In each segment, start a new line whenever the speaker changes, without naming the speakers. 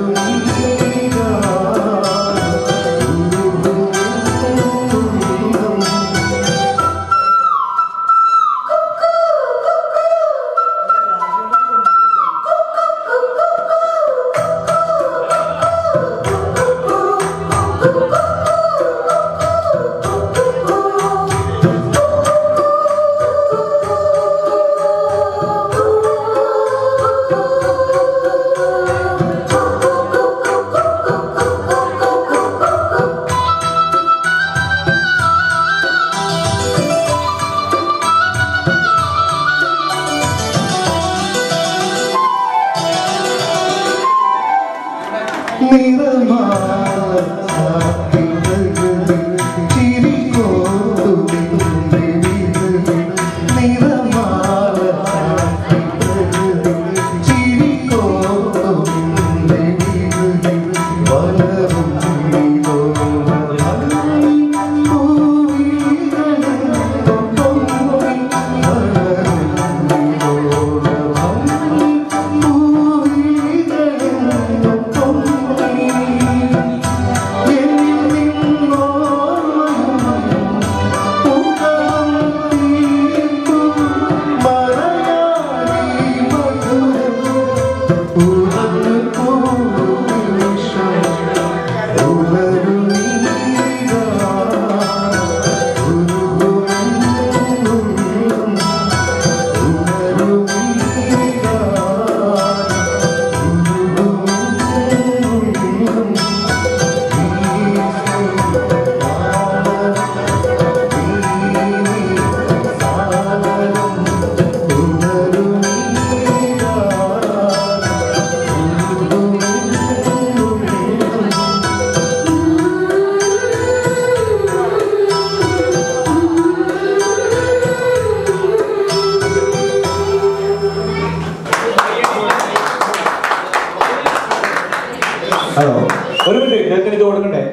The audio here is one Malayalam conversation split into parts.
ഹലോ ഒരു മിനിറ്റ് ഇദ്ദേഹത്തിന് ഇത് കൊടുക്കണ്ടേ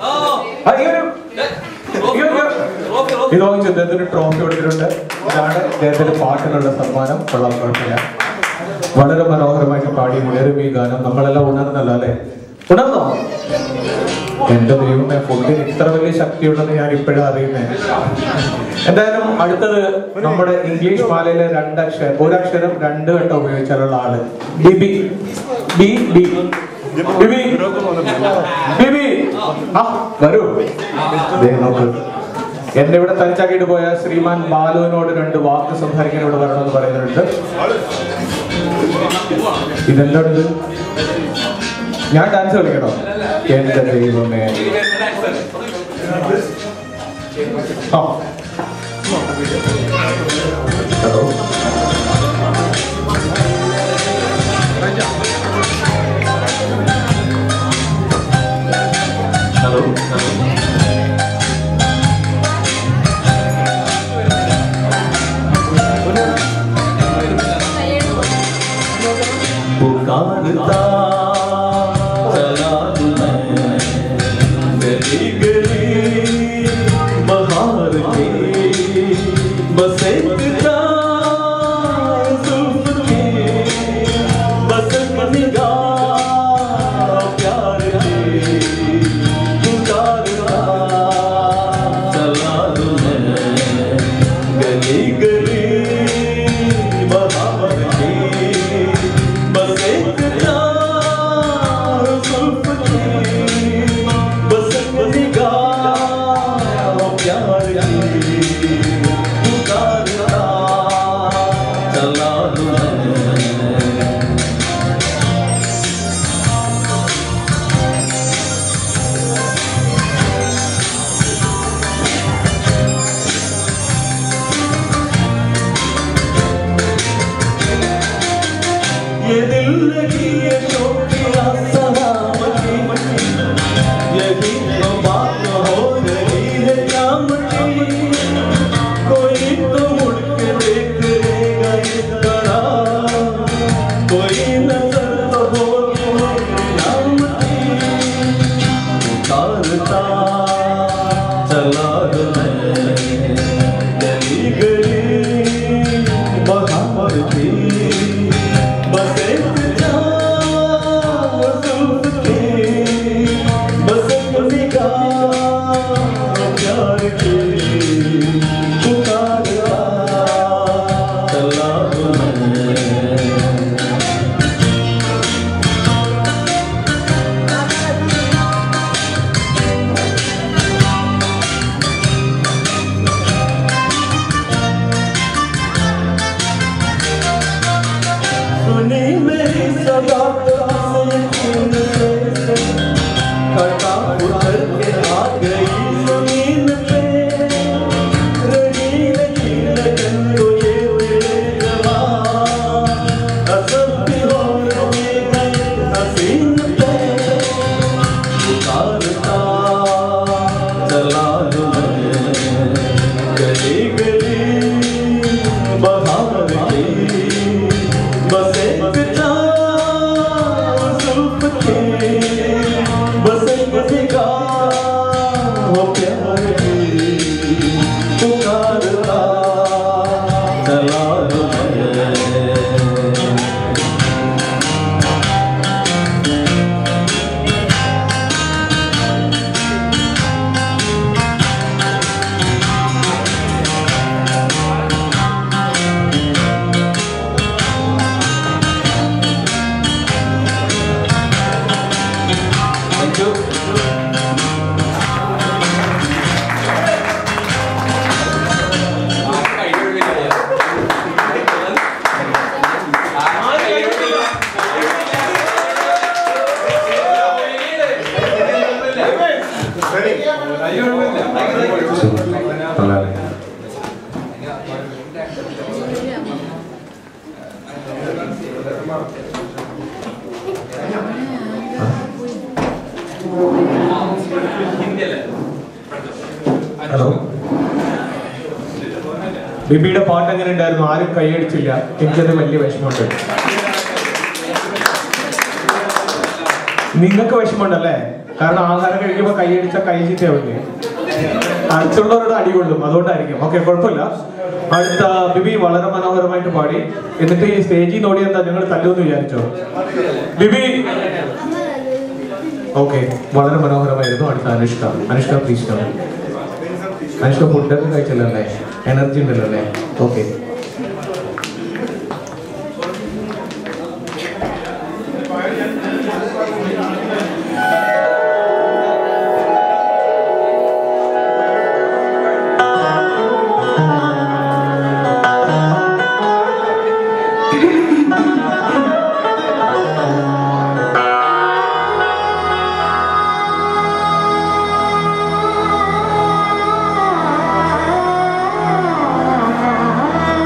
ആ, ഈ ഒരു- ഈ ഒരു- ഇത് വാങ്ങിച്ചു ഇദ്ദേഹത്തിന് ട്രോഫി കൊടുത്തിട്ടുണ്ട് ഇതാണ് ഇദ്ദേഹത്തിന്റെ പാട്ടിനുള്ള സമ്മാനം കൊള്ളാം കുഴപ്പമില്ല വളരെ മനോഹരമായിട്ട് പാടി ഉയരും ഈ ഗാനം നമ്മളെല്ലാം ഉണർന്നല്ലോ അല്ലെ ഉണർന്നോ എന്റെ ദൈവമേ ഫുഡിന് ഇത്ര വലിയ ശക്തിയുണ്ടെന്ന് ഞാൻ ഇപ്പോഴും അറിയുന്നേ എന്തായാലും അടുത്തത് നമ്മുടെ ഇംഗ്ലീഷ് മാലയിലെ രണ്ടക്ഷരം ഒരക്ഷരം രണ്ട് വട്ടം ഉപയോഗിച്ചാലുള്ള ആള് ബിബി ബി ബി ബിബി ബിബി ആ വരൂ ദേ നോക്ക് എന്നെ ഇവിടെ തനിച്ചാക്കിയിട്ട് പോയ ശ്രീമാൻ ബാലുവിനോട് രണ്ട് വാക്ക് സംസാരിക്കാൻ ഇവിടെ വരണമെന്ന് പറയുന്നുണ്ട് ഇതെന്താണ് ഇത് ഞാൻ ഡാൻസ് കളിക്കണോ എന്റെ ദൈവമേ ആ ഹലോ ഹലോ
पुकारता चला मैं गली गली बहार के बस एक
കൊള്ളാല്ലേ ഹലോ ബിബിയുടെ പാട്ട് എങ്ങനെ ഉണ്ടായിരുന്നു ആരും കൈയടിച്ചില്ല എനിക്കത് വലിയ വിഷമമുണ്ട് നിങ്ങൾക്ക് വിഷമമുണ്ടല്ലേ കാരണം ആഹാരം കഴിക്കുമ്പോൾ കൈയടിച്ച കൈ ചീത്തയാവില്ലേ അടുത്തുള്ളവരുടെ അടി കൊള്ളും അതുകൊണ്ടായിരിക്കും ഓക്കെ കുഴപ്പമില്ല അടുത്ത ബിബി വളരെ മനോഹരമായിട്ട് പാടി എന്നിട്ട് ഈ സ്റ്റേജിൽ നോടി എന്താ ഞങ്ങൾ തല്ലുമെന്ന് വിചാരിച്ചോ ബിബി ഓക്കെ വളരെ മനോഹരമായിരുന്നു അടുത്ത അനുഷ്ക അനുഷ്ക പ്ലീസ് കം അനുഷ്ക ഫുഡൊക്കെ കഴിച്ചല്ലേ എനർജി ഉണ്ടല്ലോ അല്ലേ ഓക്കെ
ആ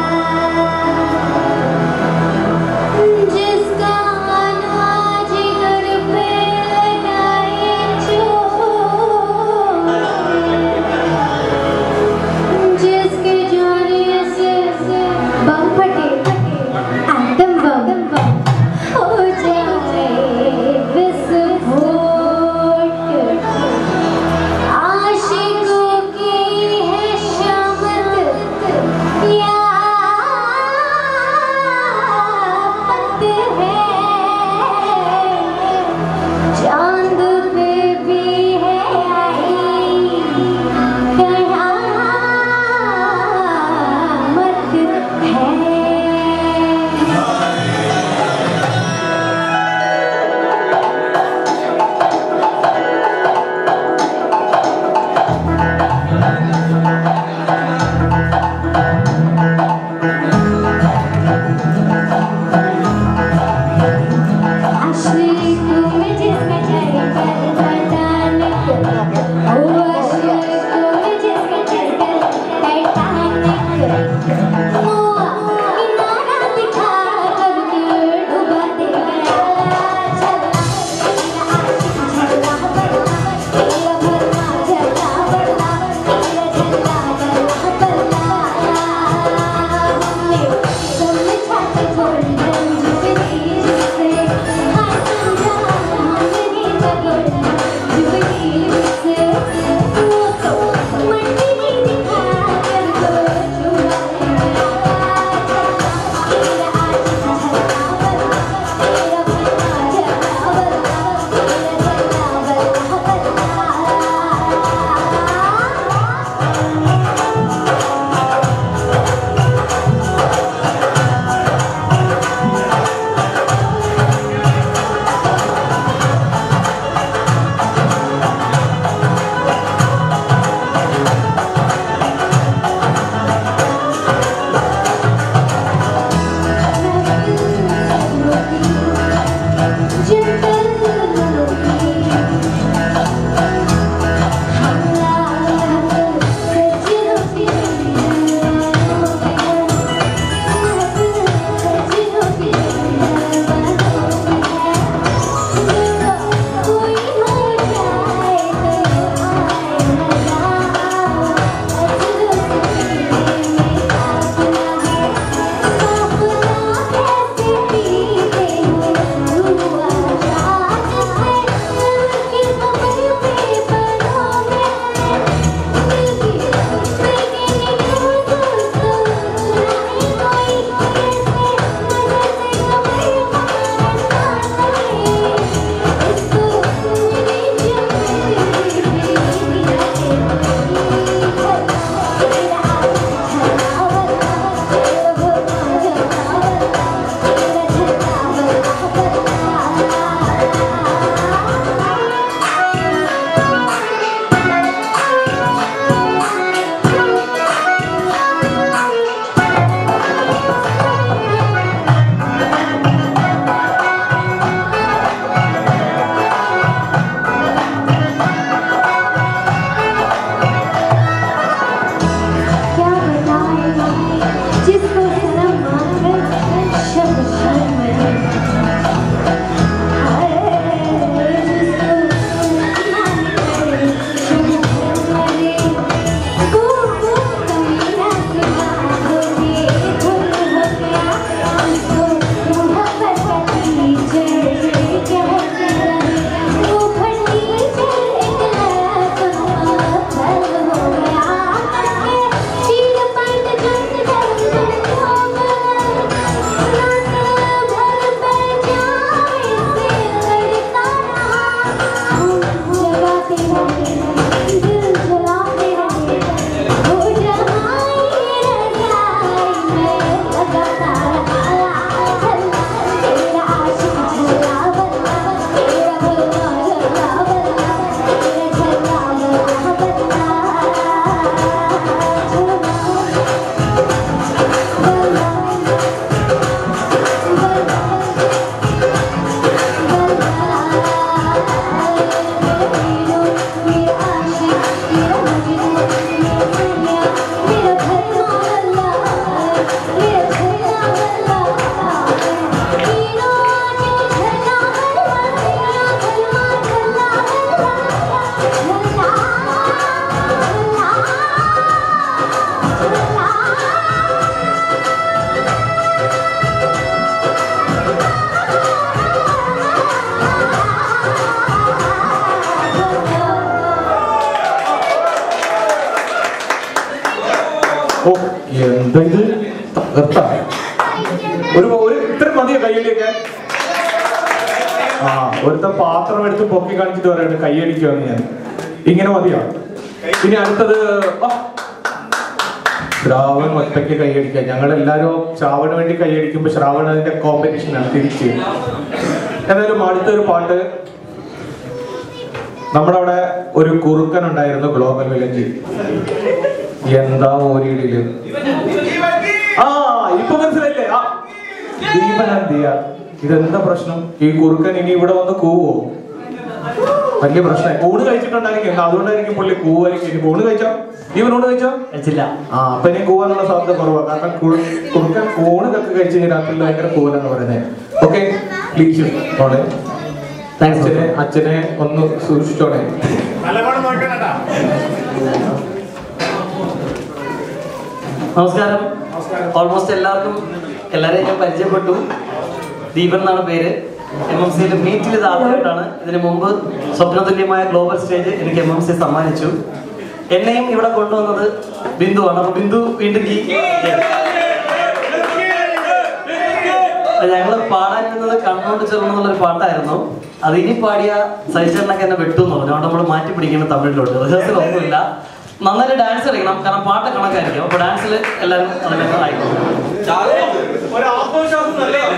എന്താ ഇത് തകർത്ത ഒരു ഒരു ഇത്ര മതിയോ കയ്യിലേക്ക് ആ ഒരുത്ത പാത്രം എടുത്ത് പൊക്കി കാണിച്ചിട്ട് പറയാണ് കൈയടിക്കുവാന്ന് ഞാൻ ഇങ്ങനെ മതിയോ ഇനി അടുത്തത് ആ, ശ്രാവൺ ഒറ്റയ്ക്ക് കൈയടിക്കുക ഞങ്ങൾ എല്ലാവരും ശ്രാവണ് വേണ്ടി കൈയടിക്കുമ്പോൾ ശ്രാവൺ അതിന്റെ കോമ്പറ്റീഷനാണ് തിരിച്ച് എന്തായാലും അടുത്തൊരു പാട്ട് നമ്മുടെ അവിടെ ഒരു കുറുക്കൻ ഉണ്ടായിരുന്നു ഗ്ലോബൽ വില്ലേജ് എന്താ ഓരിയിടില് ആ ഇപ്പൊ മനസ്സിലായില്ലേ ആ ദീപനന്ദിയ ഇതെന്താ പ്രശ്നം ഈ കുറുക്കൻ ഇനി ഇവിടെ വന്ന് കൂവോ വലിയ പ്രശ്നം ഊണ് കഴിച്ചിട്ടുണ്ടായിരിക്കും അതുകൊണ്ടായിരിക്കും പുള്ളി കൂവായിരിക്കും ഇനി ഊണ് കഴിച്ചോ ജീവൻ ഊണ് കഴിച്ചോ
കഴിച്ചില്ല
ആ അപ്പൊ ഇനി കൂവാനുള്ള സാധ്യത കുറവാണ് കാരണം കു- കുറുക്കൻ ഊണൊക്കെ കഴിച്ച് കഴിഞ്ഞാൽ രാത്രിയിൽ ഭയങ്കര കൂവലെന്ന് പറയുന്നത് ഓക്കെ പ്ലീസ് മോളെ
താങ്ക്സ്
അച്ഛനെ അച്ഛനെ ഒന്ന് സൂക്ഷിച്ചോണേ
നമസ്കാരം ഓൾമോസ്റ്റ് എല്ലാവർക്കും എല്ലാവരെയും ഞാൻ പരിചയപ്പെട്ടു ദീപൻ എന്നാണ് പേര് എം എം സിയിൽ മീറ്റിൽ ഇത് ആദ്യമായിട്ടാണ് ഇതിനു മുമ്പ് സ്വപ്നതുല്യമായ ഗ്ലോബൽ സ്റ്റേജ് എനിക്ക് എം എം സി സമ്മാനിച്ചു എന്നെയും ഇവിടെ കൊണ്ടുവന്നത് ബിന്ദുവാണ് അപ്പൊ ബിന്ദു വീണ്ടും ഈ ഞങ്ങൾ പാടാനിരുന്നത് കണ്ണോണ്ട് ചെറുപ്പം എന്നുള്ളൊരു പാട്ടായിരുന്നു അത് ഇനി പാടിയ സഹിച്ചേട്ടനൊക്കെ എന്നെ വെട്ടു എന്ന് പറഞ്ഞു അതുകൊണ്ട് നമ്മൾ മാറ്റി പിടിക്കണം തമിഴിലോട്ട് റിഹേഴ്സൽ ഒന്നുമില്ല നന്നായിട്ട് ഡാൻസ് കളിക്കണം കാരണം പാട്ട് കണക്കായിരിക്കും അപ്പൊ ഡാൻസിൽ എല്ലാവരും അതിനൊക്കെ ആയിക്കോളും
ഒരു ആത്മവിശ്വാസം നല്ലതാണ്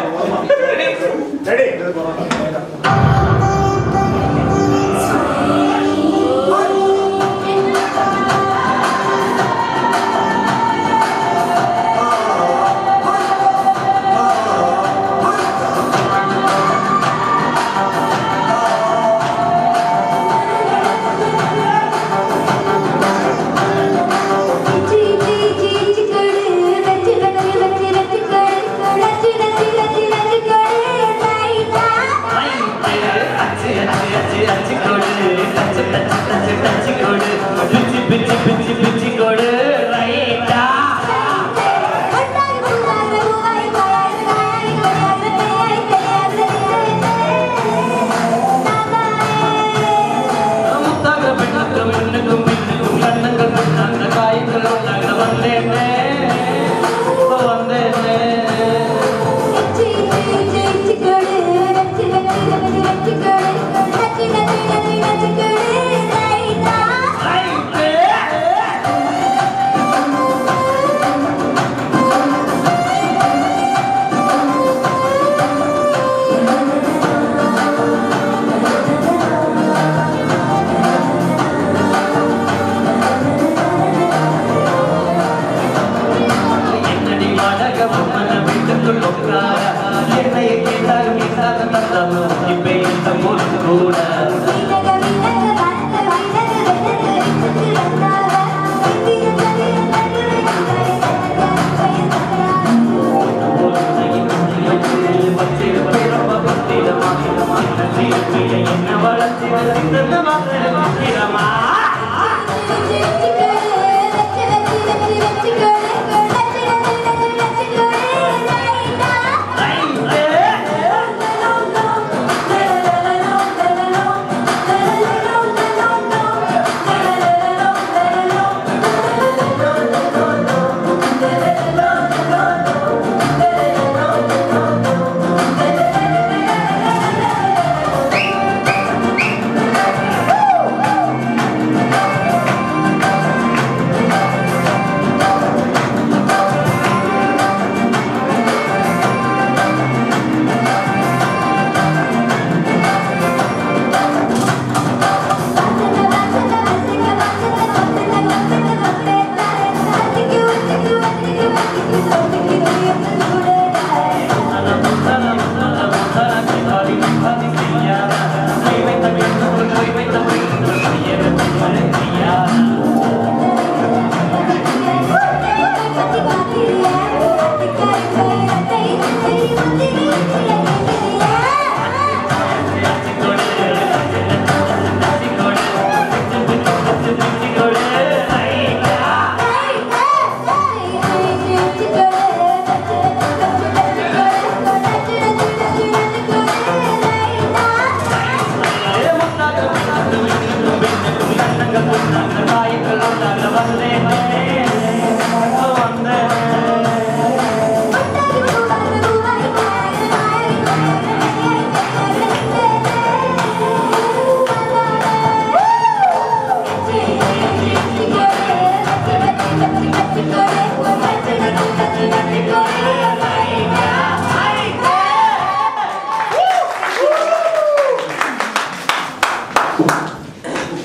Woo!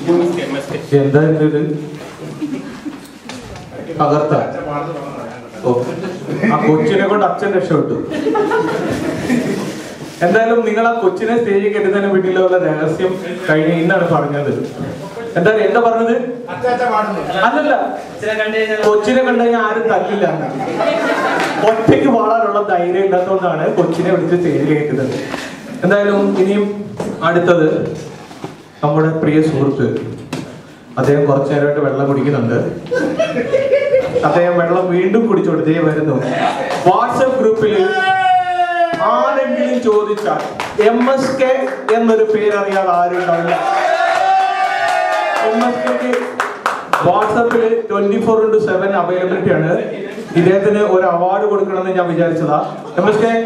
എന്താ ഇത് തകർത്ത ഓ ആ കൊച്ചിനെ കൊണ്ട് അച്ഛൻ രക്ഷപ്പെട്ടു എന്തായാലും നിങ്ങൾ ആ കൊച്ചിനെ സ്റ്റേജിൽ കെട്ടുന്നതിന് വീട്ടിലുള്ള രഹസ്യം കഴിഞ്ഞ ഇന്നാണ് പറഞ്ഞത് എന്തായാലും എന്താ പറഞ്ഞത് അല്ലല്ല കൊച്ചിനെ കണ്ടു കഴിഞ്ഞാൽ ആരും തല്ലില്ല ഒറ്റയ്ക്ക് പാടാനുള്ള ധൈര്യം ഇല്ലാത്തതുകൊണ്ടാണ് കൊച്ചിനെ വിളിച്ച് സ്റ്റേജിൽ കയറ്റുന്നത് എന്തായാലും ഇനിയും അടുത്തത് നമ്മുടെ പ്രിയ സുഹൃത്ത് അദ്ദേഹം കുറച്ചു നേരമായിട്ട് വെള്ളം കുടിക്കുന്നുണ്ട് അദ്ദേഹം വെള്ളം വീണ്ടും കുടിച്ചോണ്ട് ദേ വരുന്നു വാട്സപ്പ് ഗ്രൂപ്പിൽ ആരെങ്കിലും ചോദിച്ചാൽ എം എസ് കെ എന്നൊരു പേരറിയാതെ ആരും ഉണ്ടാവില്ല എം എസ് കെക്ക് വാട്സപ്പിൽ twenty four into seven availability ആണ് ഇദ്ദേഹത്തിന് ഒരു അവാർഡ് കൊടുക്കണമെന്ന് ഞാൻ വിചാരിച്ചതാ എം എസ് കെ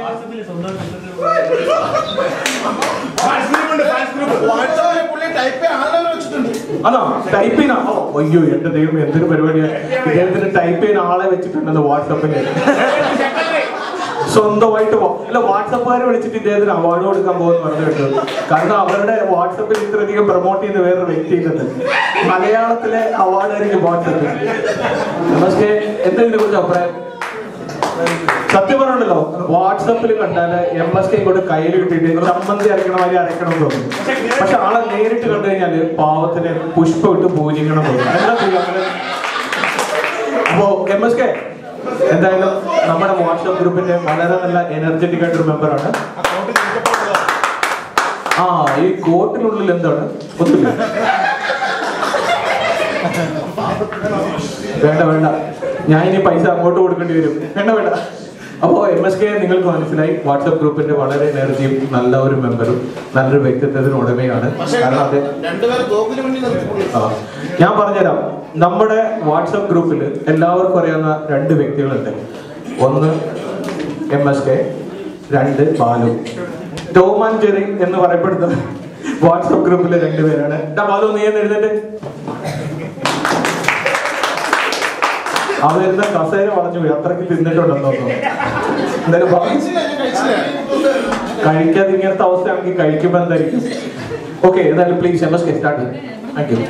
ആണോ ടൈപ്പ് ചെയ്യുന്ന ഓ, അയ്യോ എന്റെ ദൈവം എന്തൊരു പരിപാടിയാണ് ഇദ്ദേഹത്തിന് ടൈപ്പ് ചെയ്യുന്ന ആളെ വെച്ചിട്ടുണ്ടെന്ന് വാട്സപ്പിൽ സ്വന്തമായിട്ട് വാ- അല്ല വാട്സപ്പുകാരെ വിളിച്ചിട്ട് ഇദ്ദേഹത്തിന് അവാർഡ് കൊടുക്കാൻ പോകുന്ന പറഞ്ഞു കേട്ടു കാരണം അവരുടെ വാട്സപ്പിൽ ഇത്രയധികം പ്രൊമോട്ട് ചെയ്യുന്ന വേറൊരു വ്യക്തി ഉണ്ടെന്ന് മലയാളത്തിലെ അവാർഡ് ആയിരിക്കും വാട്സപ്പിൽ നമസ്തേ എന്താ ഇതിനെ കുറിച്ച് അഭിപ്രായം സത്യം പറഞ്ഞല്ലോ വാട്സപ്പിൽ കണ്ടാല് എം എസ് കെ ഇങ്ങോട്ട് കയ്യിൽ കിട്ടിയിട്ട് ചമ്മന്തി അരക്കണ മാതിരി അരക്കണം എന്ന് തോന്നും പക്ഷെ ആളെ നേരിട്ട് കണ്ടു കഴിഞ്ഞാല് പാവത്തിന് പുഷ്പം ഇട്ട് പൂജിക്കണം എന്ന് തോന്നും എന്താ ചെയ്യാ അങ്ങനെ? അപ്പോ എം എസ് കെ എന്തായാലും നമ്മുടെ വാട്സപ്പ് ഗ്രൂപ്പിന്റെ വളരെ നല്ല എനർജറ്റിക് ആയിട്ടൊരു മെമ്പറാണ് ആ ഈ കോട്ടിനുള്ളിൽ എന്താണ് ഒന്നുമില്ല വേണ്ട വേണ്ട ഞാൻ ഇനി പൈസ അങ്ങോട്ട് കൊടുക്കേണ്ടി വരും വേണ്ട വേണ്ട അപ്പോ എം എസ് കെ നിങ്ങൾക്ക് മനസ്സിലായി വാട്സപ്പ് ഗ്രൂപ്പിന്റെ വളരെ എനർജിയും നല്ല ഒരു മെമ്പറും നല്ലൊരു വ്യക്തിത്വത്തിന് ഉടമയാണ് കാരണം അദ്ദേഹം
രണ്ടുപേരും തോക്കിന് മുന്നിൽ നിർത്തിക്കൊള്ളു
ആ. ഞാൻ പറഞ്ഞുതരാം നമ്മുടെ വാട്സപ്പ് ഗ്രൂപ്പിൽ എല്ലാവർക്കും അറിയാവുന്ന രണ്ട് വ്യക്തികളുണ്ട് ഒന്ന് എം എസ് കെ രണ്ട് ബാലു ടോം ആൻഡ് ജെറി എന്ന് പറയപ്പെടുന്ന വാട്സപ്പ് ഗ്രൂപ്പിലെ രണ്ടുപേരാണ് ഡാ ബാലു നീ എന്ന് എഴുതട്ടെ ആ വരുന്ന കസേര വളഞ്ഞു പോയി അത്രയ്ക്ക് തിന്നിട്ടുണ്ടെന്ന് തോന്നുന്നു എന്തായാലും ബാ-
കഴിച്ചില്ല ഞാൻ കഴിച്ചില്ല
കഴിക്കാതെ ഇങ്ങനത്തെ അവസ്ഥയാണെങ്കിൽ കഴിക്കുമ്പോൾ എന്തായിരിക്കും ഓക്കെ എന്തായാലും please M S K start thank you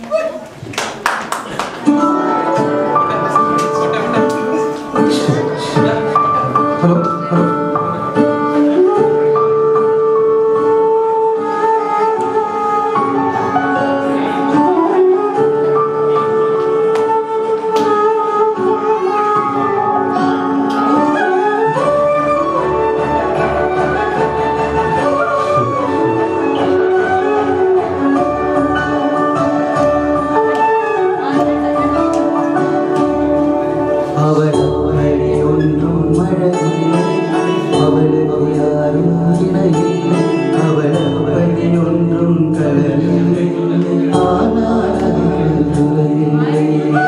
hello hello
അവളൊന്നും മഴയില്ലേ അവൾക്ക് ആരും ഇണയില്ലേ അവളൊന്നും കടലില്ലേ ആനാടിൽ തുറയില്ലേ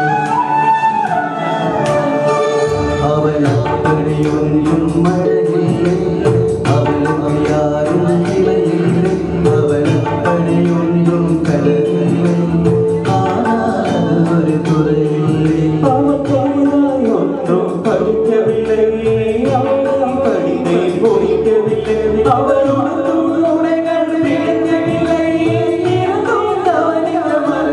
അവളൊന്നും മഴയില്ലേ അവൾക്ക് ആരും ഇണയില്ലേ അവളൊന്നും കടലില്ലേ ആനാടിൽ തുറയില്ലേ
ഒന്നും പഠിക്കവില്ലേ അവളും പഠിത്തേ പോയിക്കവില്ലേ അവളും കൂടെ കണ്ടു പിടിക്കവില്ലേ ഇറങ്ങും തവനിത മല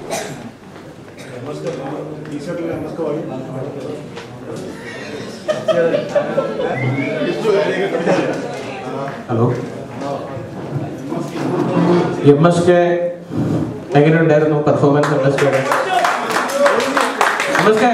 ഹലോ എം എസ് കെ എങ്ങനെയുണ്ടായിരുന്നു പെർഫോമൻസ് എം എസ് കെയുടെ എം എസ് കെ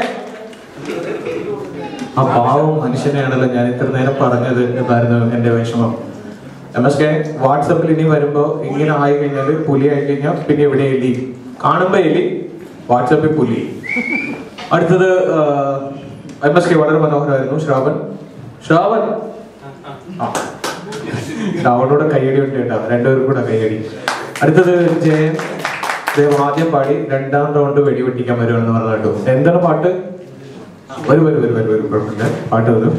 ആ പാവം മനുഷ്യനെയാണല്ലോ ഞാൻ ഇത്ര നേരം പറഞ്ഞത് എന്നായിരുന്നു എന്റെ വിഷമം എം എസ് കെ വാട്സപ്പിൽ ഇനി വരുമ്പോ ഇങ്ങനെ ആയി കഴിഞ്ഞാൽ പുലി ആയി കഴിഞ്ഞാൽ പിന്നെ ഇവിടെ എലി കാണുമ്പോ എലി വാട്സപ്പിൽ പുലി അടുത്തത് എം എസ് കെ വളരെ മനോഹരമായിരുന്നു ശ്രാവൺ ശ്രാവൺ ആ. ശ്രാവണോട് കയ്യടി ഉണ്ട് കേട്ടോ രണ്ടുപേരും കൂടെ കയ്യടി അടുത്തത് ജയൻ ദേവ് ആദ്യം പാടി രണ്ടാം റൗണ്ട് വെടിവെട്ടിക്കാൻ വരുമെന്ന് പറഞ്ഞു കേട്ടോ എന്താണ് പാട്ട് വരും വരും വരും വരും വരും കുഴപ്പമില്ല പാട്ട് വരും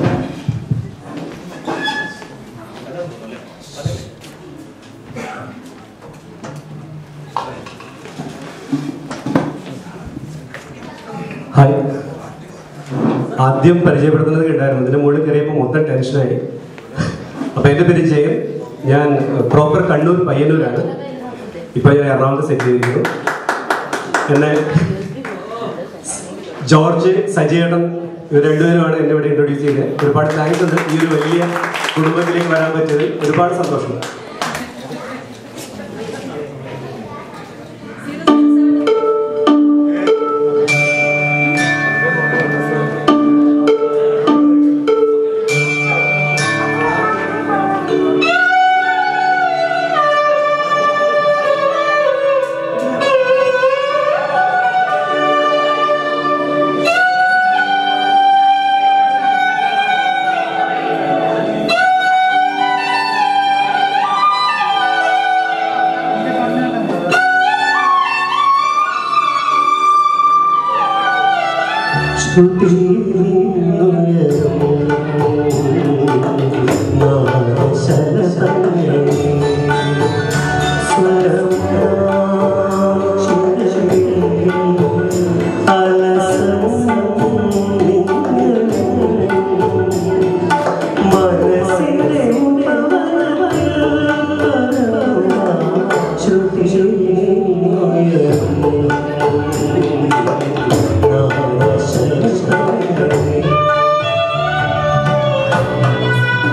ഹായ് ആദ്യം പരിചയപ്പെടുത്തുന്നത് കേട്ടായിരുന്നു ഇതിന്റെ മുകളിൽ കയറിയപ്പോൾ മൊത്തം ടെൻഷനായി അപ്പൊ എന്റെ പേര് ജയൻ ഞാൻ പ്രോപ്പർ കണ്ണൂർ പയ്യന്നൂരാണ് ഇപ്പൊ ഞാൻ എറണാകുളത്ത് സെറ്റ് ചെയ്തിരിക്കുന്നു എന്നെ ജോർജ് സജയേട്ടൻ ഇവർ രണ്ടുപേരുമാണ് എന്നെ ഇവിടെ ഇൻട്രൊഡ്യൂസ് ചെയ്തത് ഒരുപാട് താങ്ക്സ് ഉണ്ട് ഈ ഒരു വലിയ കുടുംബത്തിലേക്ക് വരാൻ പറ്റിയതിൽ ഒരുപാട് സന്തോഷം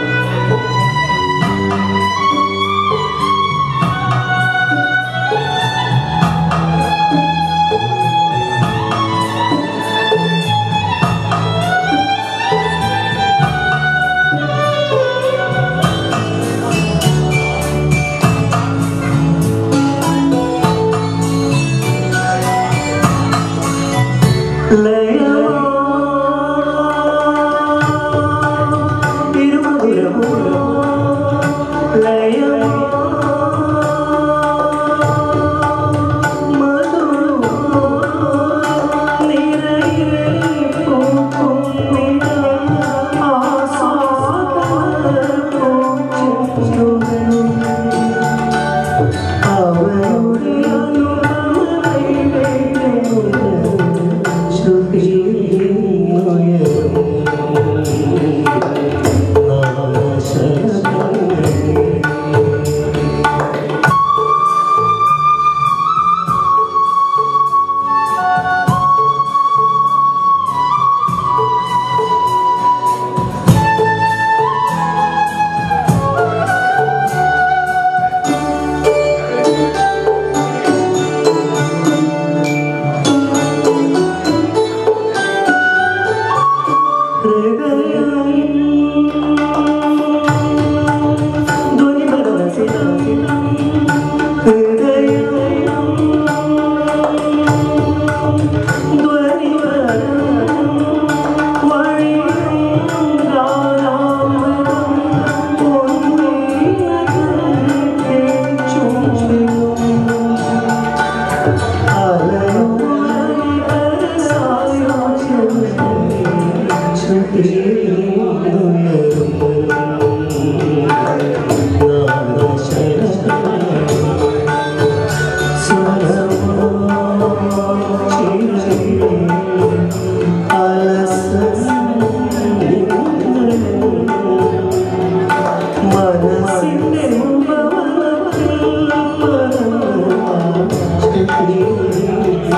ും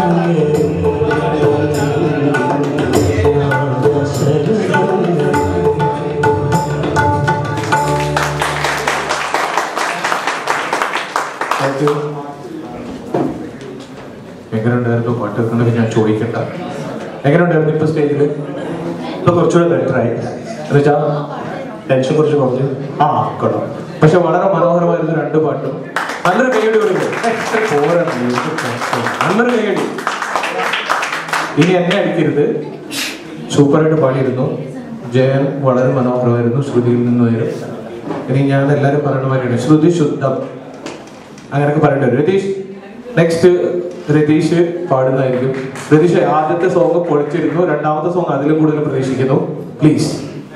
Thank you. എങ്ങനെയുണ്ടായിരുന്നു പാട്ട് എന്നൊക്കെ ഞാൻ ചോദിക്കണ്ട എങ്ങനെയുണ്ടായിരുന്നു ഇപ്പൊ സ്റ്റേജിൽ
ഇപ്പൊ കുറച്ചുകൂടെ ബെറ്ററായി
എന്നുവെച്ചാ
ടെൻഷൻ കുറച്ച് കുറഞ്ഞു
ആ കൊള്ളാം പക്ഷെ വളരെ മനോഹരമായിരുന്നു രണ്ട് പാട്ടും നല്ലൊരു കൈയടി കൊടുക്കും നല്ലൊരു കൈയടി ഇനി എന്നെ അടിക്കരുത് സൂപ്പറായിട്ട് പാടിയിരുന്നു ജയൻ വളരെ മനോഹരമായിരുന്നു ശ്രുതിയിൽ നിന്ന് വരും ഇനി ഞാൻ എല്ലാവരും പറയുന്ന മാതിരിയാണ് ശ്രുതി ശുദ്ധം അങ്ങനെയൊക്കെ പറയേണ്ടി വരും രതീഷ് നെക്സ്റ്റ് രതീഷ് പാടുന്നതായിരിക്കും രതീഷ് ആദ്യത്തെ സോങ് പൊളിച്ചിരുന്നു രണ്ടാമത്തെ സോങ് അതിലും കൂടുതൽ പ്രതീക്ഷിക്കുന്നു പ്ലീസ്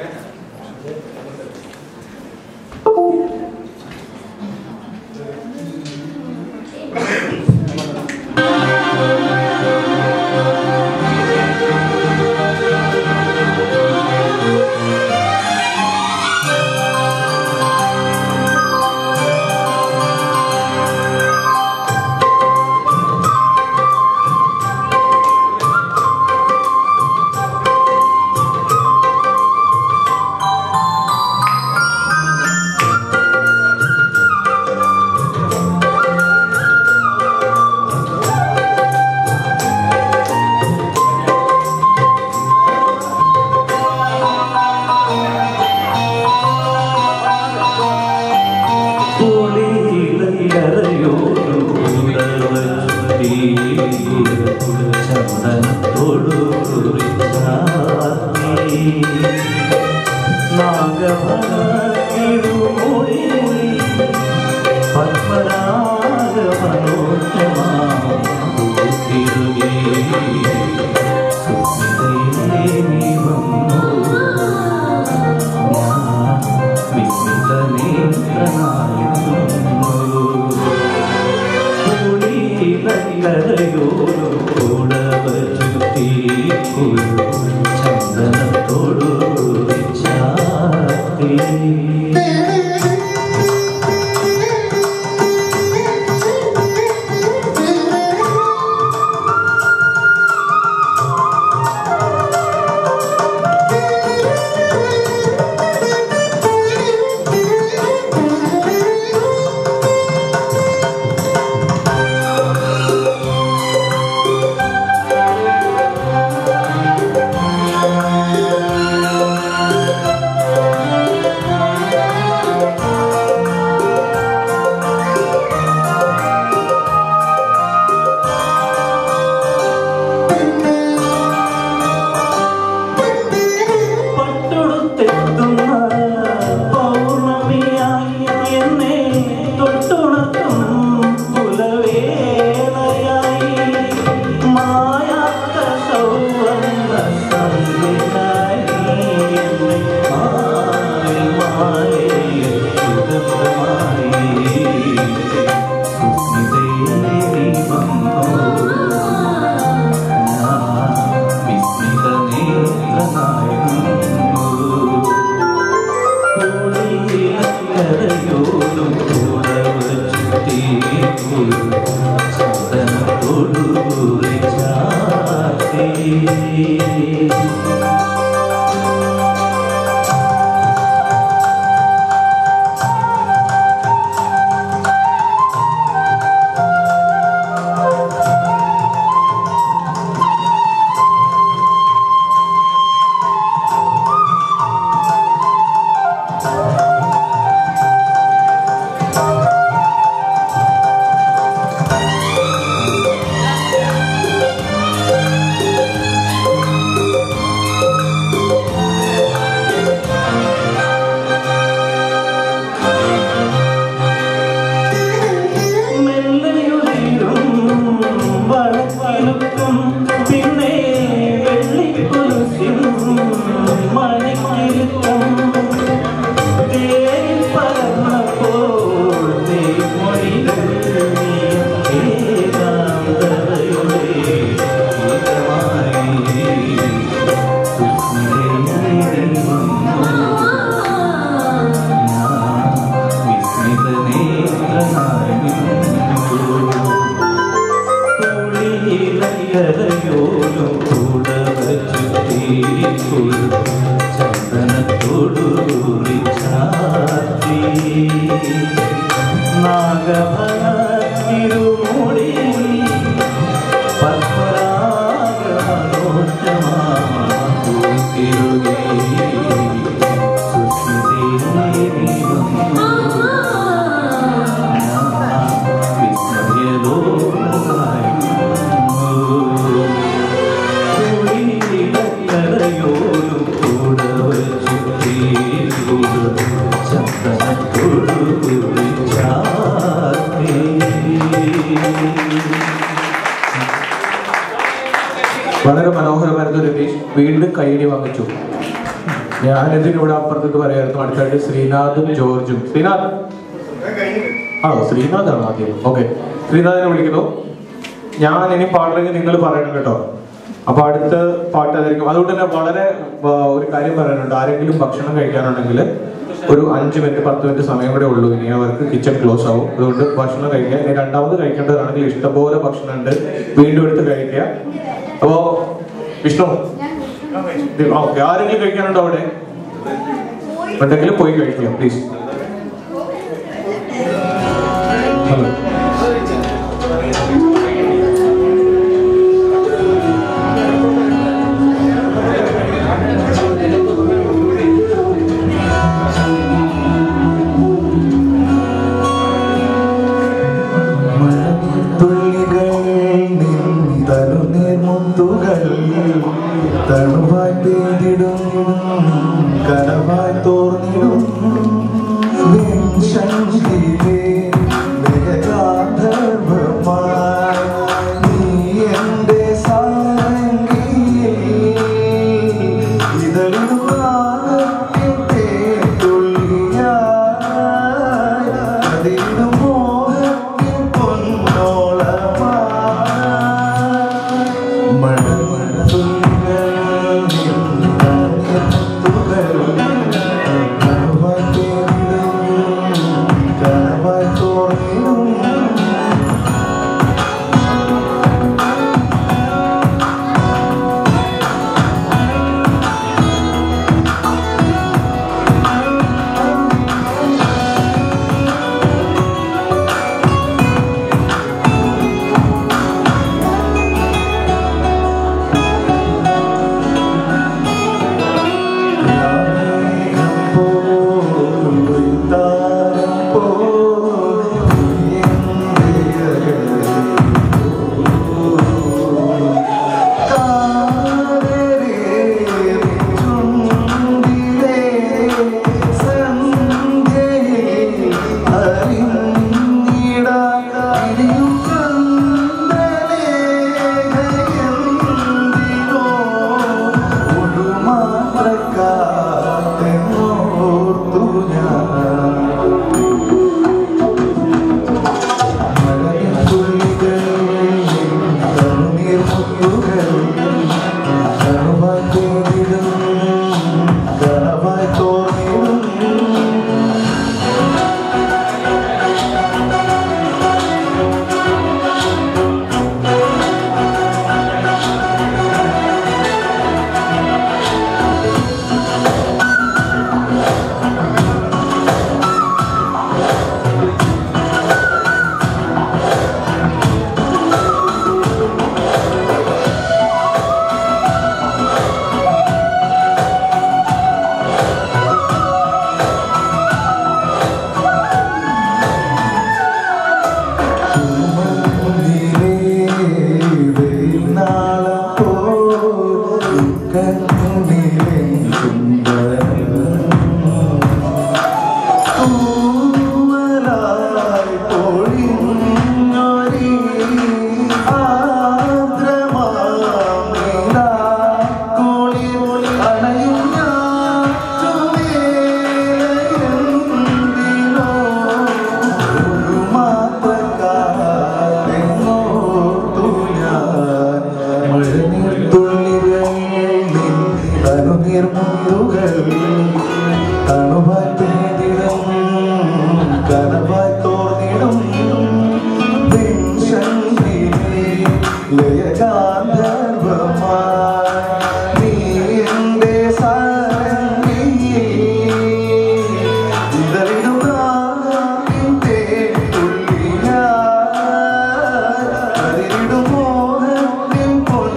ചന്ദനത്തോടു ചാത്തി
ും
കരയോലും കൂടവ ചുറ്റിക്കൊടു ചന്ദനത്തോടു ചാത്തി നാഗഭയ തിരുമൂടി ചാത്തി
വളരെ മനോഹരമായിരുന്നു രതീഷ് വീണ്ടും കൈയടി വാങ്ങിച്ചു ഞാൻ എന്തിനും ഇവിടെ അപ്പുറത്തേക്ക് പറയായിരുന്നു അടുത്തായിട്ട് ശ്രീനാഥും ജോർജും ശ്രീനാഥ് ആണോ ശ്രീനാഥാണ് ആദ്യം ഓക്കെ ശ്രീനാഥിനെ വിളിക്കുന്നു ഞാൻ ഇനി പാടണമെങ്കിൽ നിങ്ങൾ പറയണം കേട്ടോ അപ്പൊ അടുത്ത പാട്ട് അതായിരിക്കും അതുകൊണ്ട് തന്നെ വളരെ ആ, ഒരു കാര്യം പറയാനുണ്ട് ആരെങ്കിലും ഭക്ഷണം കഴിക്കാനുണ്ടെങ്കിൽ ഒരു അഞ്ച് മിനിറ്റ് പത്ത് മിനിറ്റ് സമയം കൂടെ ഉള്ളൂ ഇനി അവർക്ക് കിച്ചൺ ക്ലോസ് ആവും അതുകൊണ്ട് ഭക്ഷണം കഴിക്കുക ഇനി രണ്ടാമത് കഴിക്കേണ്ടതാണെങ്കിൽ ഇഷ്ടംപോലെ ഭക്ഷണം ഉണ്ട് വീണ്ടും എടുത്ത് കഴിക്കുക അപ്പോ വിഷ്ണു ഓക്കെ ആരെങ്കിലും കഴിക്കാനുണ്ടോ അവിടെ ഉണ്ടെങ്കിൽ പോയി കഴിക്കുക പ്ലീസ് ഹലോ
തുള്ളികൾ നിന്തരുനീർമുത്തുകൾ തണുവായി പെയ്തിടും കനവായി തോർന്നിടും ശംഖിലേ മേഘാധർവമായി നീ എൻ്റെ സാരംഗിയിൽ ഇതളുവാകത്തെ തുള്ളിയായി അതിനു മോഹത്തിൻ പൊന്നോളമായി മഴമഴത്തുള്ളികൾ നിന്നത്തുകൾ കനവായി ചാന്തർവമായി നീ എൻ്റെ സാരംഗിയിൽ ഇതളിടുവാനിൻ്റെ തുള്ളിയായി അതിരിടുമോ നിൻ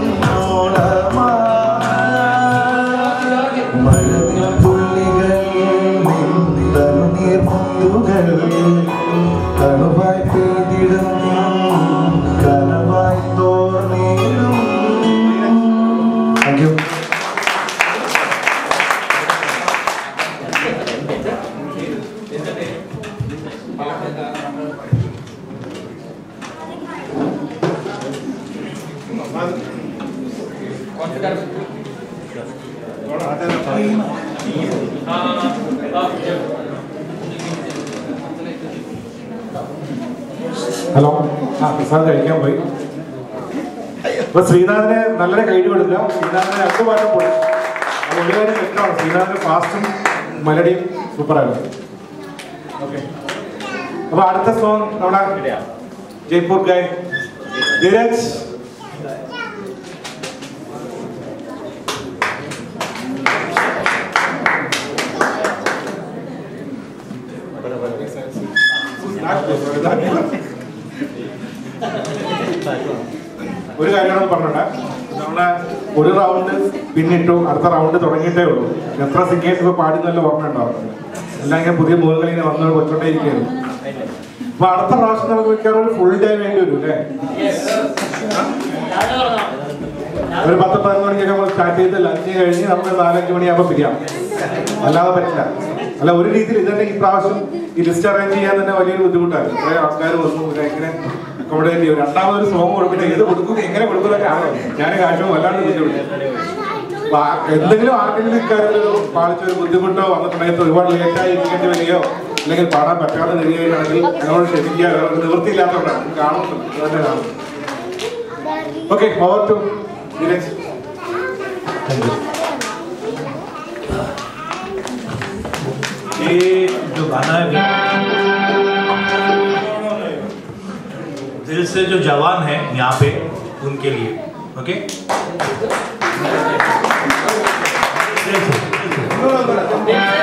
പൊന്നോളമായി മഴവിൽ പുള്ളികൾ നിന്തരുനീർ മുത്തുകൾ കണുവായി പെയ്തിടും കനവായി തോന്നിടും താങ്ക് യു
ഹലോ ആ പ്രസാദ് കഴിക്കാൻ പോയി അപ്പൊ ശ്രീനാഥിന് നല്ലൊരു കൈഡ് കൊടുക്കുക ശ്രീനാഥിന് രണ്ട് പാട്ടും പോയി അപ്പൊ ഒരു കാര്യം വ്യക്തമാണ് ശ്രീനാഥിന് ഫാസ്റ്റും മെലഡിയും സൂപ്പറാണ് ഓക്കെ അപ്പൊ അടുത്ത സോങ് നമ്മുടെ ജയ്പൂർ ഗായ് ധീരജ് ഒരു കാര്യമാണ് പറഞ്ഞോട്ടെ നമ്മളെ ഒരു റൗണ്ട് പിന്നിട്ടു അടുത്ത റൗണ്ട് തുടങ്ങിയിട്ടേ ഉള്ളൂ എത്ര സിംഗേഴ്സ് ഇപ്പൊ പാടി നല്ല ഓർമ്മ ഉണ്ടാവും എല്ലാം ഇങ്ങനെ പുതിയ മുഖങ്ങൾ ഇങ്ങനെ വന്നു കൊച്ചോണ്ടേ ഇരിക്കുകയാണ് അപ്പൊ അടുത്ത പ്രാവശ്യം നമുക്ക് മിക്കവാറും ഒരു ഫുൾ ഡേ വേണ്ടി വരും അല്ലേ ഒരു പത്ത് പതിനൊന്ന് മണിക്കൊക്കെ നമ്മൾ സ്റ്റാർട്ട് ചെയ്ത് ലഞ്ച് കഴിഞ്ഞ് നമുക്ക് നാലഞ്ച് മണിയാകുമ്പോൾ പിരിയാം അല്ലാതെ പറ്റില്ല അല്ല ഒരു രീതിയിൽ ഇതന്നെ ഈ പ്രാവശ്യം ഈ ലിസ്റ്റ് അറേഞ്ച് ചെയ്യാൻ തന്നെ വലിയൊരു ബുദ്ധിമുട്ടാണ് കുറെ ആൾക്കാർ വന്നു പിന്നെ എങ്ങനെ അക്കോമഡേറ്റ് ചെയ്യും രണ്ടാമതൊരു സോങ് കൊടുക്കില്ല ഏത് കൊടുക്കും എങ്ങനെ കൊടുക്കുന്നതൊക്കെ ആണ് ഞാൻ കാശും വല്ലാണ്ട് ബുദ്ധിമുട്ട് അപ്പൊ ആ- എന്തെങ്കിലും ആർക്കെങ്കിലും ഇക്കാര്യത്തിൽ ഒരു പാളിച്ച ഒരു ബുദ്ധിമുട്ടോ വന്നിട്ടുണ്ടെങ്കിൽ ഒരുപാട് ലേറ്റായി ഇരിക്കേണ്ടി വരികയോ അല്ലെങ്കിൽ പാടാൻ പറ്റാതെ വരികയാണെങ്കിൽ ഞങ്ങളോട് ക്ഷമിക്കുക അവർക്ക് നിവൃത്തിയില്ലാത്തതുകൊണ്ടാണ് കാണുന്നുണ്ട് അതുതന്നെ കാണുന്നു ഓക്കെ ഓവർ ടു ധീരജ്
ये जो गाना है दिल से जो जवान है यहाँ पे उनके लिए ओके दिल से, दिल से।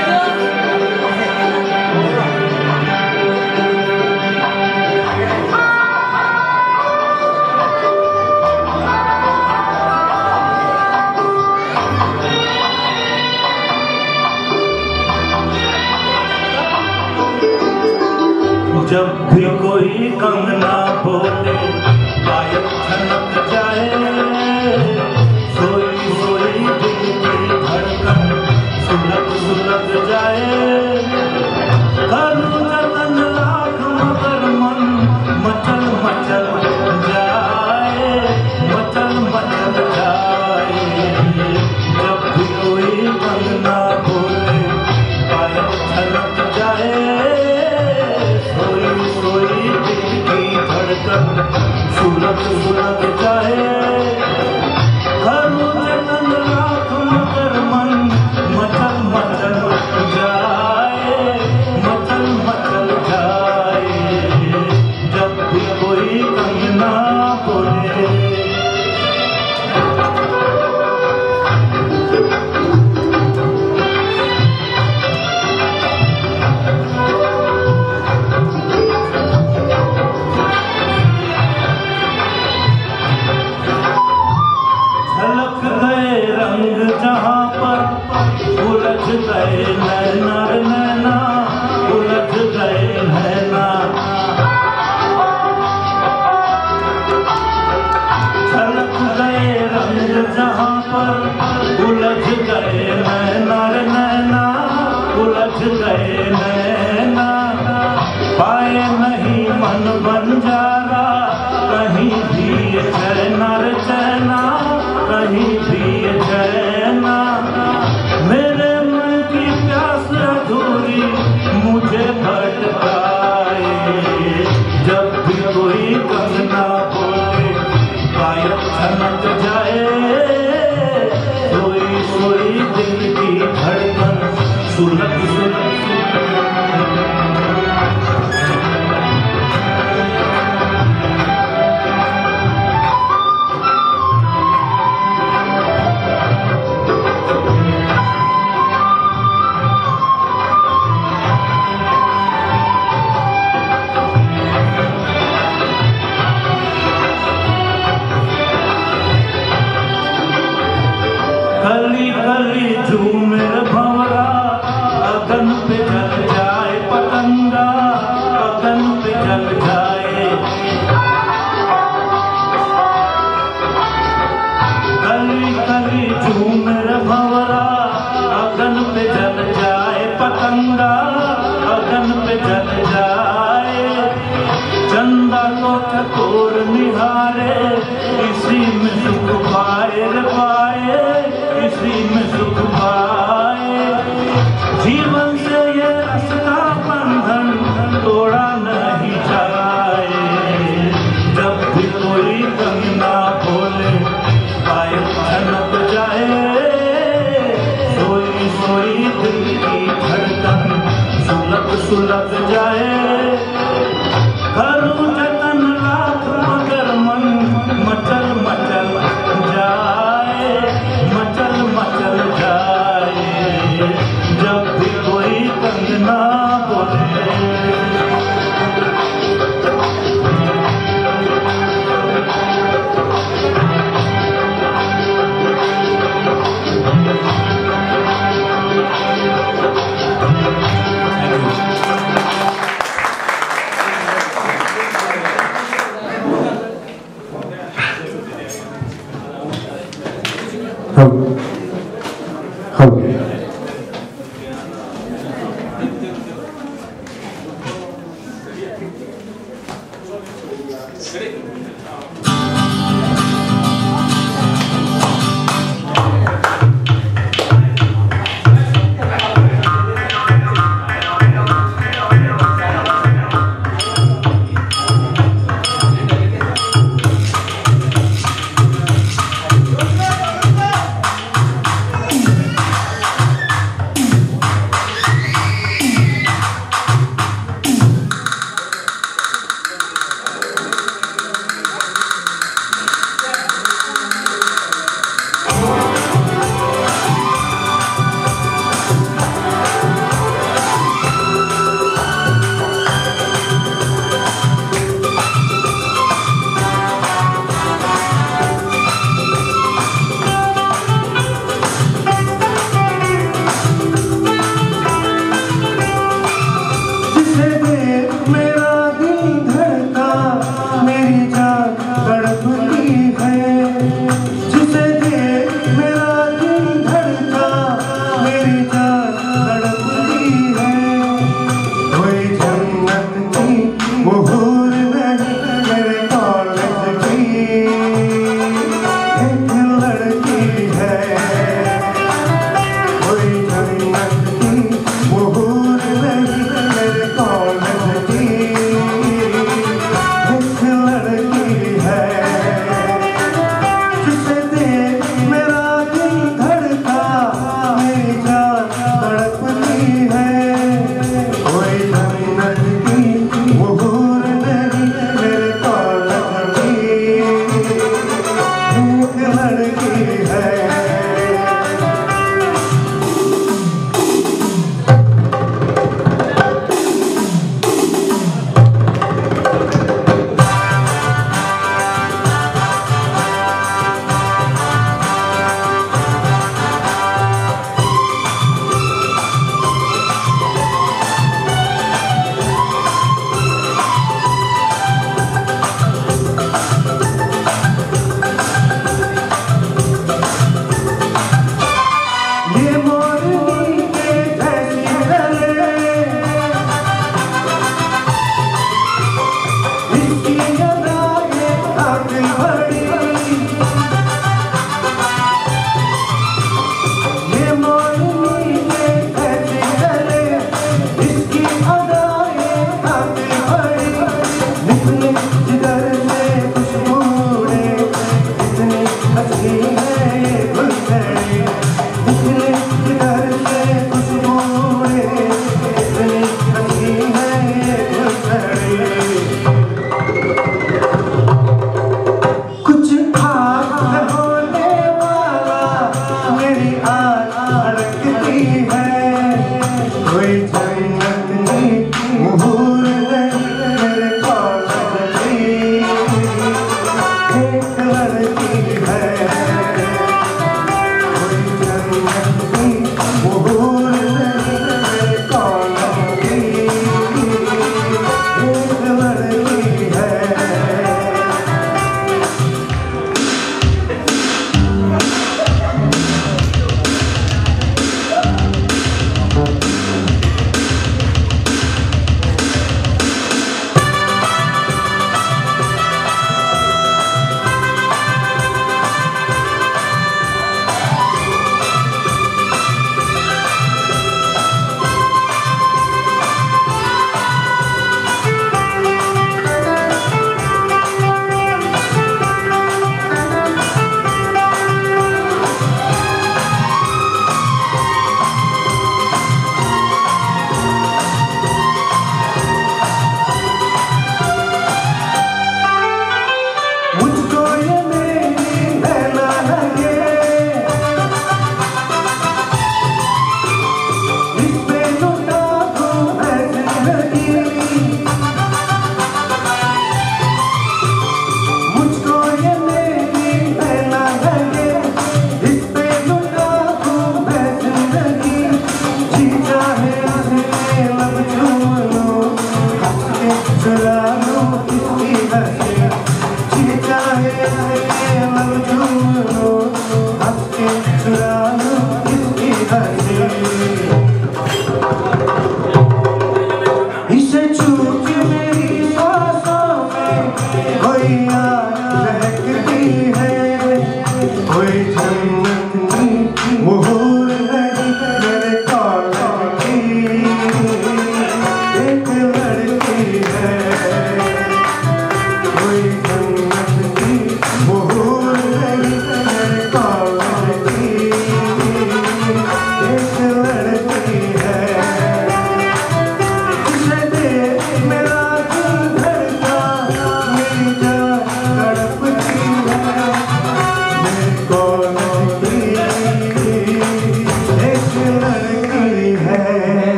जब भी कोई कंगना बोले गायब छनक जाए सोई सोई दिल की धड़कन सुलग सुलग जाए करूं जतन लाख मगर मन मचल मचल जाए मचल मचल जाए जब भी कोई कंगना बोले गायब छनक जाए सोई सोई दिल की धड़कन सुलग सुलग जाए करूं जतन लाख मगर मन मचल मचल जाए मचल मचल जाए जब भी कोई कंगना बोले झलक गए रंग जहाँ पर उलझ गए नैना रे नैना उलझ गए नैना झलक गए रंग जहाँ पर उलझ गए नैना रे नैना उलझ गए नैना पाए नहीं मन बंजारा कहीं भी ये चैना रे चैना कहीं भी ये चैना मेरे मन की प्यास अधूरी मुझे भटकाए जब भी कोई कंगना बोले गायब छनक जाए सोई सोई दिल की धड़कन सुलग सुलग
कली झूमर भंवरा अगन पे जल जाए पतंगा अगन पे जल जाए कली कली झूमर भंवरा अगन पे जल जाए पतंगा अगन पे जल जाए चंदा को ठकोर निहारे इसी में सुख पाए रे पाए इसी में सुख पाए जीवन से ये रस का बंधन तोड़ा नहीं जाए जब भी कोई कंगना बोले पाए छनक जाए सोई सोई दिल की धड़कन सुलग सुलग जाए करूं जतन लाख मगर मन मचल मचल जाए मचल मचल जाए जब भी कोई कंगना बोले
हम हम जिसे देख मेरा दिल धड़का मेरी जान तड़पती है जिसे देख मेरा दिल धड़का मेरी जान तड़पती है कोई जन्नत की मुहूर नहीं मेरे कॉलेज की एक लड़की है कोई जन्नत की मुहूर नहीं मेरे कॉलेज की एक लड़की है जिसे देख मेरा दिल धड़का मेरी जान तड़पती है कोई जन्नत की मुहूर नहीं मेरे कॉलेज की एक लड़की है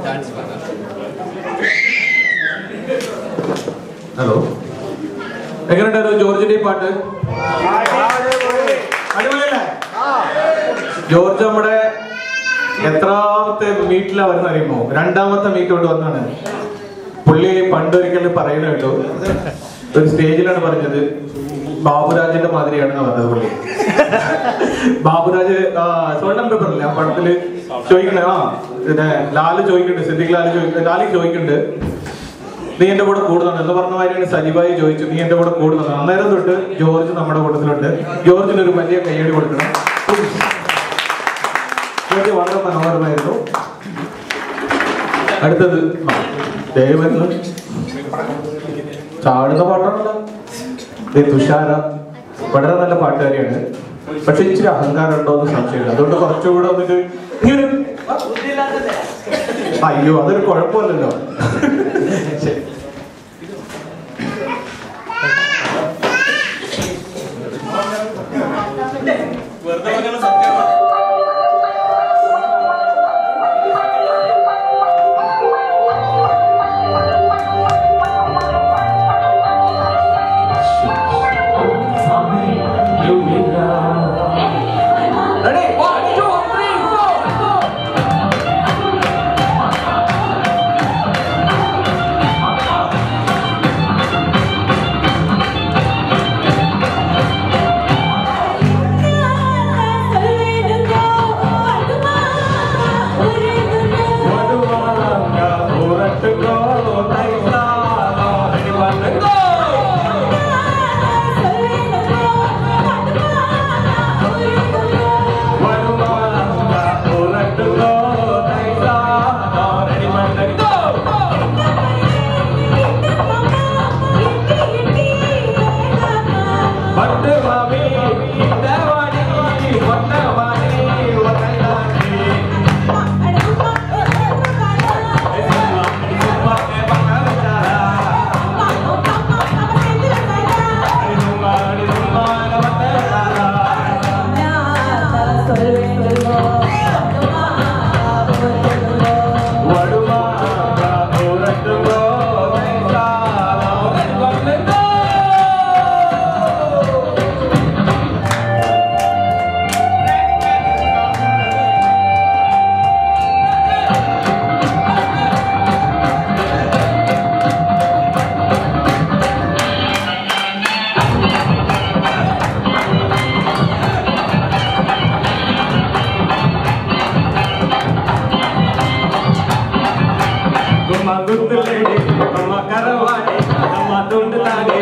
ഹലോ എങ്ങനെയുണ്ടായിരുന്നു ജോർജിന്റെ ഈ പാട്ട് അടിപൊളിയല്ലേ ജോർജ് നമ്മുടെ എത്രാമത്തെ മീറ്റിലാ വരുന്ന അറിയുമോ രണ്ടാമത്തെ മീറ്റ് കൊണ്ട് വന്നാണ് പുള്ളി പണ്ടൊരിക്കൽ പറയുന്ന കേട്ടു ഒരു സ്റ്റേജിലാണ് പറഞ്ഞത് ബാബുരാജിന്റെ മാതിരിയാണെന്ന് പറഞ്ഞത് പുള്ളി ബാബുരാജ് ആ സ്വർണ്ണം പേപ്പറില്ല ആ പടത്തില് ചോദിക്കണേ ആ പിന്നെ ലാല് ചോദിക്കുന്നുണ്ട് സിദ്ദിഖ് ലാല് ചോദിക്കുന്നുണ്ട് ലാലി ചോദിക്കുന്നുണ്ട് നീ എന്റെ കൂടെ കൂടുന്നുണ്ട് എന്ന് പറഞ്ഞ മാതിരിയാണ് സജീവായി ചോദിച്ചു നീ എന്റെ കൂടെ കൂടുന്നുണ്ട് അന്നേരം തൊട്ട് ജോർജ് നമ്മുടെ കൂട്ടത്തിലുണ്ട് ജോർജിന് ഒരു വലിയ കയ്യടി കൊടുക്കണം ജോർജ് വളരെ മനോഹരമായിരുന്നു അടുത്തത് ദേവന് ചാടുന്ന പാട്ടാണല്ലോ ദേ തുഷാര വളരെ നല്ല പാട്ടുകാരിയാണ് പക്ഷെ ഇച്ചിരി അഹങ്കാരം ഉണ്ടോ എന്ന് സംശയമില്ല അതുകൊണ്ട് കുറച്ചുകൂടെ വന്നിട്ട് ഇങ്ങനെ അയ്യോ അതൊരു കുഴപ്പമില്ലല്ലോ ശരി. Ready? One, two, three, four.
గుమ్మ గుర్తులేడి గుమ్మ కరవాడి అమ్మ తుండులాగే